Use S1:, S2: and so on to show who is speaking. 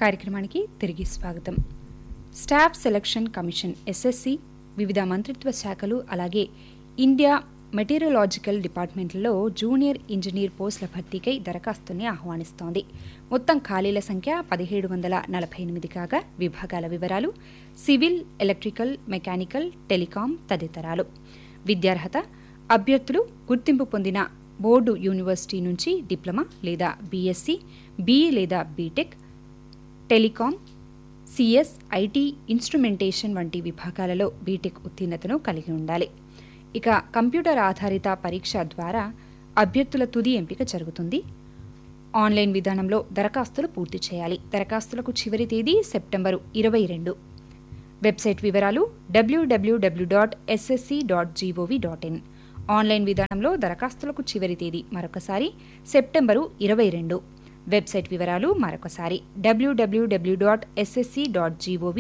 S1: కార్యక్రమానికి తిరిగి స్వాగతం స్టాఫ్ సెలక్షన్ కమిషన్ ఎస్ఎస్సి వివిధ మంత్రిత్వ శాఖలు అలాగే ఇండియా మెటీరియలాజికల్ డిపార్ట్మెంట్లలో జూనియర్ ఇంజనీర్ పోస్టుల భర్తీకై దరఖాస్తుని ఆహ్వానిస్తోంది మొత్తం ఖాళీల సంఖ్య పదిహేడు వందల నలభై ఎనిమిది కాగా విభాగాల వివరాలు సివిల్ ఎలక్ట్రికల్ మెకానికల్ టెలికాం తదితరాలు విద్యార్హత అభ్యర్థులు గుర్తింపు పొందిన బోర్డు యూనివర్సిటీ నుంచి డిప్లొమా లేదా బీఎస్సీ బీఈ లేదా BTech telecom CS IT instrumentation వంటి విభాగాలలో బీటెక్ ఉత్తీర్ణతను కలిగి ఉండాలి ఇక కంప్యూటర్ ఆధారిత పరీక్ష ద్వారా అభ్యర్థుల తుది ఎంపిక జరుగుతుంది ఆన్లైన్ విధానంలో దరఖాస్తులు పూర్తి చేయాలి దరఖాస్తులకు చివరి తేదీ సెప్టెంబరు ఇరవై రెండు వెబ్సైట్ వివరాలు WWW dot SSC dot GOV dot in online విధానంలో దరఖాస్తులకు చివరి తేదీ మరొకసారి సెప్టెంబరు ఇరవై రెండు వెబ్సైట్ వివరాలు మరొకసారి WWW dot SSC dot GOV